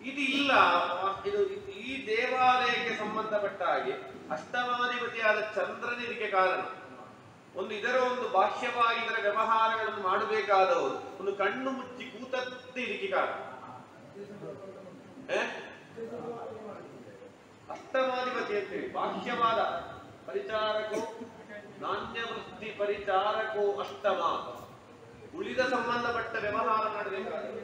ಇದು ಇಲ್ಲ ಇದು ಈ ದೇವಾಲಯಕ್ಕೆ ಸಂಬಂಧಪಟ್ಟ ಹಾಗೆ ಅಷ್ಟಮಾಧಿಪತಿಯಾದ ಚಂದ್ರನ ಇದಕ್ಕೆ ಕಾರಣ ಒಂದು ಇದರ ಒಂದು ಬಾಹ್ಯವಾಗಿ ಇದರ ವ್ಯವಹಾರಗಳನ್ನು ಮಾಡಬೇಕಾದವರು ಒಂದು ಕಣ್ಣು ಮುಚ್ಚಿ ಕೂತದ್ದೇ ಇದಕ್ಕೆ ಕಾರಣ ಏ? ಅಷ್ಟಮಾಧಿಪತಿ ಅಂತೇಳಿ ಬಾಹ್ಯವಾದ ಪರಿಚಾರಕೋ ನಾಣ್ಯ ವೃತ್ತಿ ಪರಿಚಾರಕೋ ಅಷ್ಟಮ ಉಳಿದ ಸಂಬಂಧಪಟ್ಟ ವ್ಯವಹಾರ ಮಾಡಬೇಕಾದ್ರೆ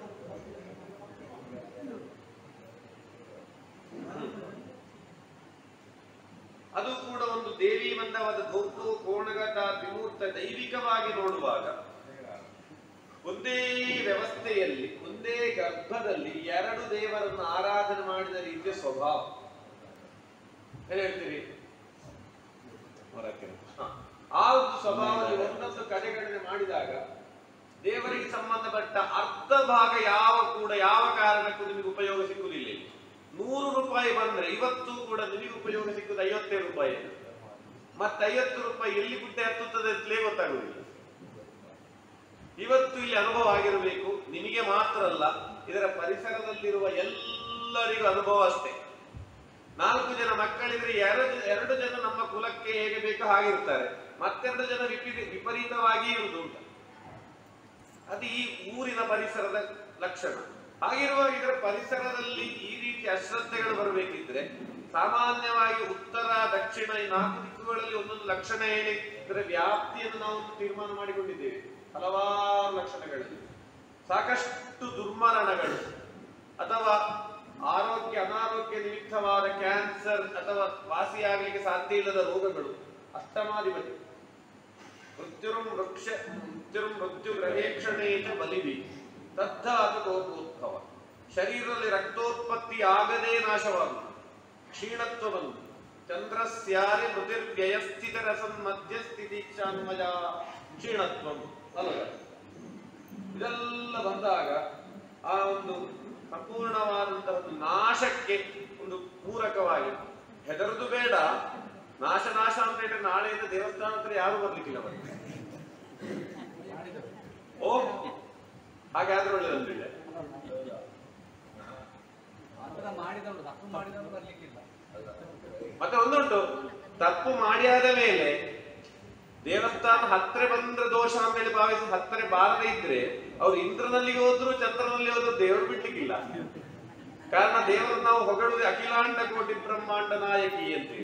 ಅದು ಕೂಡ ಒಂದು ದೇವಿವಂತವಾದ ಧೌತು ಕೋಣಗತ ವಿಮೂರ್ತ ದೈವಿಕವಾಗಿ ನೋಡುವಾಗ ಒಂದೇ ವ್ಯವಸ್ಥೆಯಲ್ಲಿ ಒಂದೇ ಗರ್ಭದಲ್ಲಿ ಎರಡು ದೇವರನ್ನು ಆರಾಧನೆ ಮಾಡಿದ ರೀತಿಯ ಸ್ವಭಾವ ಏನ್ ಹೇಳ್ತೀರಿ ಹೊರಕ್ಕೆ ಹ. ಆ ಒಂದು ಸ್ವಭಾವದಲ್ಲಿ ಒಂದೊಂದು ಕಡೆಗಣನೆ ಮಾಡಿದಾಗ ದೇವರಿಗೆ ಸಂಬಂಧಪಟ್ಟ ಅರ್ಧ ಭಾಗ ಯಾವ ಕೂಡ ಯಾವ ಕಾರಣಕ್ಕೂ ನಿಮಗೆ ಉಪಯೋಗ ಸಿಕ್ಕುವುದಿಲ್ಲ ಇಲ್ಲಿ. ನೂರು ರೂಪಾಯಿ ಬಂದ್ರೆ ಇವತ್ತು ಕೂಡ ನಿಮಗೆ ಉಪಯೋಗ ಸಿಕ್ಕುದು ಐವತ್ತೈದು ರೂಪಾಯಿ ಮತ್ತೆ ಐವತ್ತು ರೂಪಾಯಿ ಎಲ್ಲಿ ಗುಡ್ಡೆ ಹತ್ತುತ್ತದೆ ಅಂತಲೇ ಗೊತ್ತಾಗುದಿಲ್ಲ ಇವತ್ತು ಇಲ್ಲಿ ಅನುಭವ ಆಗಿರಬೇಕು ನಿಮಗೆ ಮಾತ್ರ ಅಲ್ಲ ಇದರ ಪರಿಸರದಲ್ಲಿರುವ ಎಲ್ಲರಿಗೂ ಅನುಭವ ಅಷ್ಟೇ ನಾಲ್ಕು ಜನ ಮಕ್ಕಳಿದ್ರೆ ಎರಡು ಎರಡು ಜನ ನಮ್ಮ ಕುಲಕ್ಕೆ ಹೇಗೆ ಬೇಕೋ ಹಾಗಿರ್ತಾರೆ ಮತ್ತೆರಡು ಜನ ವಿಪರೀ ವಿಪರೀತವಾಗಿ ಇರುವುದು ಉಂಟು ಅದು ಈ ಊರಿನ ಪರಿಸರದ ಲಕ್ಷಣ ಹಾಗಿರುವಾಗ ಇದರ ಪರಿಸರದಲ್ಲಿ ಈ ರೀತಿ ಅಶ್ರದ್ಧೆಗಳು ಬರಬೇಕಿದ್ರೆ ಸಾಮಾನ್ಯವಾಗಿ ಉತ್ತರ ದಕ್ಷಿಣ ಈ ನಾಲ್ಕು ದಿಕ್ಕುಗಳಲ್ಲಿ ಒಂದೊಂದು ಲಕ್ಷಣ ಹೇಳಿ ಇದರ ವ್ಯಾಪ್ತಿಯನ್ನು ನಾವು ತೀರ್ಮಾನ ಮಾಡಿಕೊಂಡಿದ್ದೇವೆ ಹಲವಾರು ಲಕ್ಷಣಗಳಲ್ಲಿ ಸಾಕಷ್ಟು ದುರ್ಮರಣಗಳು ಅಥವಾ ಆರೋಗ್ಯ ಅನಾರೋಗ್ಯ ನಿಮಿತ್ತವಾದ ಕ್ಯಾನ್ಸರ್ ಅಥವಾ ವಾಸಿಯಾಗಲಿಕ್ಕೆ ಸಾಧ್ಯ ಇಲ್ಲದ ರೋಗಗಳು ಅಷ್ಟಮಾಧಿಪತಿ ಮೃತ್ಯುರಂ ವೃಕ್ಷ ಮೃತ್ಯುರಂ ಮೃತ್ಯು ಗ್ರಹೇಕ್ಷಣೇನ ಬಲಿವಿ ತದ್ಧಾತು ಲೋಕೋದ್ಭವ ಶರೀರದಲ್ಲಿ ರಕ್ತೋತ್ಪತ್ತಿ ಆಗದೇ ನಾಶವಾಗುವುದು ಕ್ಷೀಣತ್ವ ಬಂದು ಚಂದ್ರಸ್ಯಾರಿ ಮೃತಿರ್ವ್ಯಯಸ್ಥಿತ ರಸನ್ ಮಧ್ಯಸ್ಥಿತಿ ಕ್ಷಾನ್ಮಯ ಕ್ಷೀಣತ್ವಂ ಅಲ್ಲ ಇದೆಲ್ಲ ಬಂದಾಗ ಆ ಒಂದು ಸಂಪೂರ್ಣವಾದಂತಹ ಒಂದು ನಾಶಕ್ಕೆ ಒಂದು ಪೂರಕವಾಗಿ ಹೆದರದು ಬೇಡ ನಾಶ ನಾಶ ಅಂತ ಹೇಳಿದ್ರೆ ನಾಳೆಯಿಂದ ದೇವಸ್ಥಾನ ಹತ್ರ ಯಾರು ಬರ್ಲಿಕ್ಕಿಲ್ಲ ಮತ್ತೆ ಓ ಹಾಗಾದ್ರೆ ಒಳ್ಳೇದಂದ್ರೆ ಆತರ ಮಾಡಿದವರು ತಪ್ಪು ಮಾಡಿದವರು ಬರ್ಲಿಕ್ಕಿಲ್ಲ ಮತ್ತೆ ಒಂದುಂಟು ತಪ್ಪು ಮಾಡಿಯಾದ ಮೇಲೆ ದೇವಸ್ಥಾನ ಹತ್ರ ಬಂದ್ರೆ ದೋಷ ಅಂತ ಹೇಳಿ ಭಾವಿಸಿ ಹತ್ತಿರ ಬಾರದೇ ಇದ್ರೆ ಅವ್ರು ಇಂದ್ರನಲ್ಲಿ ಹೋದ್ರು ಚಂದ್ರನಲ್ಲಿ ಹೋದ್ರು ದೇವರು ಬಿಡ್ಲಿಕ್ಕಿಲ್ಲ ಕಾರಣ ದೇವರು ನಾವು ಹೊಗಳುವುದು ಅಖಿಲಾಂಡ ಕೋಟಿ ಬ್ರಹ್ಮಾಂಡ ನಾಯಕಿ ಅಂತ